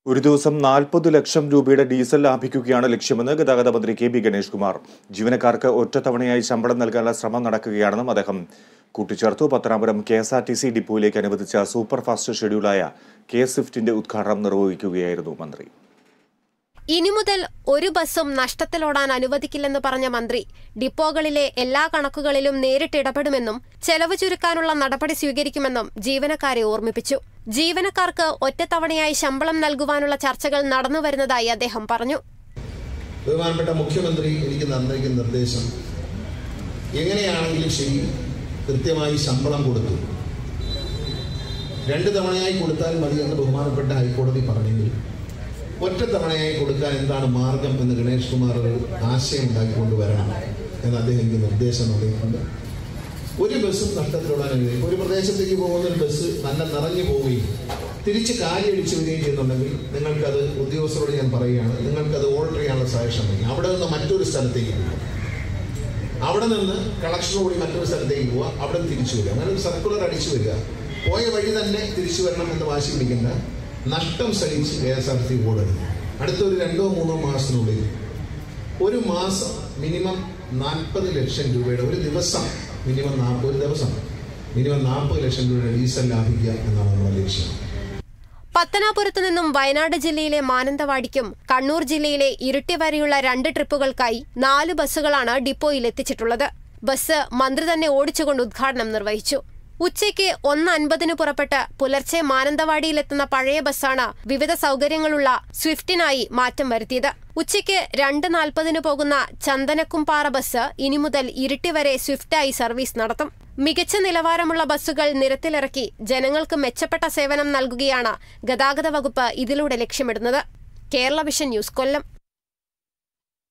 ഒരു ദിവസം നാൽപ്പത് ലക്ഷം രൂപയുടെ ഡീസൽ ലാഭിക്കുകയാണ് ലക്ഷ്യമെന്ന് ഗതാഗത മന്ത്രി കെ ബി ഗണേഷ് കുമാർ ജീവനക്കാർക്ക് ഒറ്റത്തവണയായി ശമ്പളം നൽകാനുള്ള ശ്രമം നടക്കുകയാണെന്നും അദ്ദേഹം കൂട്ടിച്ചേർത്തു Pathanapuram K S R T C ഡിപ്പോയിലേക്ക് അനുവദിച്ച സൂപ്പർ ഫാസ്റ്റ് ഷെഡ്യൂളായ കെ സ്വിഫ്റ്റിന്റെ ഉദ്ഘാടനം നിർവഹിക്കുകയായിരുന്നു മന്ത്രി ഇനി മുതൽ ഒരു ബസ്സും നഷ്ടത്തിലോടാൻ അനുവദിക്കില്ലെന്ന് പറഞ്ഞ മന്ത്രി ഡിപ്പോകളിലെ എല്ലാ കണക്കുകളിലും നേരിട്ട് ഇടപെടുമെന്നും ചെലവ് ചുരുക്കാനുള്ള നടപടി സ്വീകരിക്കുമെന്നും ജീവനക്കാരെ ഓർമ്മിപ്പിച്ചു ജീവനക്കാർക്ക് ഒറ്റത്തവണയായി ശമ്പളം നൽകുവാനുള്ള ചർച്ചകൾ നടന്നുവരുന്നതായി അദ്ദേഹം പറഞ്ഞു ബഹുമാനപ്പെട്ട മുഖ്യമന്ത്രി എനിക്ക് തന്നിരിക്കുന്ന നിർദ്ദേശം എങ്ങനെയാണെങ്കിലും ശരി കൃത്യമായി ശമ്പളം കൊടുത്തു രണ്ട് തവണയായി കൊടുത്താൽ മതി എന്ന് ബഹുമാനപ്പെട്ട ഹൈക്കോടതി പറഞ്ഞെങ്കിൽ ഒറ്റ തവണയായി കൊടുക്കാൻ എന്താണ് മാർഗം എന്ന് ഗണേഷ് കുമാർ ഒരു ആശയം ഉണ്ടാക്കിക്കൊണ്ട് വരണം എന്ന് അദ്ദേഹം എനിക്ക് നിർദ്ദേശം നൽകിയിട്ടുണ്ട് ഒരു ബസ്സും നഷ്ടത്തിലോടാൻ അനുവദിക്കും ഒരു പ്രദേശത്തേക്ക് പോകുന്ന ഒരു ബസ് നല്ല നിറഞ്ഞു പോവുകയും തിരിച്ച് കാലിയടിച്ചു വരികയും ചെയ്യുന്നുണ്ടെങ്കിൽ നിങ്ങൾക്കത് ഉദ്യോഗസ്ഥരോട് ഞാൻ പറയുകയാണ് നിങ്ങൾക്കത് ഓർഡർ ചെയ്യാനുള്ള സജഷൻ വയ്ക്കും അവിടെ നിന്ന് മറ്റൊരു സ്ഥലത്തേക്ക് പോകും അവിടെ നിന്ന് കളക്ഷൻ കൂടി മറ്റൊരു സ്ഥലത്തേക്ക് പോവുക അവിടെ നിന്ന് തിരിച്ചു വരിക അങ്ങനെ ഒരു സർക്കുലർ അടിച്ചു വരിക പോയ വഴി തന്നെ തിരിച്ചു വരണം എന്ന് വാശി പിടിക്കേണ്ട നഷ്ടം സഹിച്ച് കെ എസ് ആർ ടി ഓടരുത് അടുത്തൊരു രണ്ടോ മൂന്നോ മാസത്തിനുള്ളിൽ ഒരു മാസം മിനിമം നാൽപ്പത് ലക്ഷം രൂപയുടെ ഒരു ദിവസം മിനിമം നാൽപ്പത് ഒരു ദിവസം മിനിമം നാൽപ്പത് ലക്ഷം രൂപയുടെ ഡീസൽ ലാഭിക്കുക എന്നാണ് നമ്മുടെ ലക്ഷ്യം പത്തനാപുരത്തു നിന്നും വയനാട് ജില്ലയിലെ മാനന്തവാടിക്കും കണ്ണൂർ ജില്ലയിലെ ഇരിട്ടി വരെയുള്ള രണ്ട് ട്രിപ്പുകൾക്കായി നാല് ബസ്സുകളാണ് ഡിപ്പോയിൽ എത്തിച്ചിട്ടുള്ളത് ബസ് മന്ത്രി തന്നെ ഓടിച്ചുകൊണ്ട് ഉദ്ഘാടനം നിർവഹിച്ചു ഉച്ചയ്ക്ക് ഒന്ന് അൻപതിന് പുറപ്പെട്ട് പുലർച്ചെ മാനന്തവാടിയിലെത്തുന്ന പഴയ ബസ്സാണ് വിവിധ സൗകര്യങ്ങളുള്ള സ്വിഫ്റ്റിനായി മാറ്റം വരുത്തിയത് ഉച്ചയ്ക്ക് രണ്ട് നാൽപ്പതിന് പോകുന്ന ചന്ദനക്കുംപാറ ബസ് ഇനി മുതൽ ഇരിട്ടി വരെ സ്വിഫ്റ്റായി സർവീസ് നടത്തും മികച്ച നിലവാരമുള്ള ബസ്സുകൾ നിരത്തിലിറക്കി ജനങ്ങൾക്ക് മെച്ചപ്പെട്ട സേവനം നൽകുകയാണ് ഗതാഗത വകുപ്പ് ഇതിലൂടെ ലക്ഷ്യമിടുന്നത് കേരള വിഷൻ ന്യൂസ് കൊല്ലം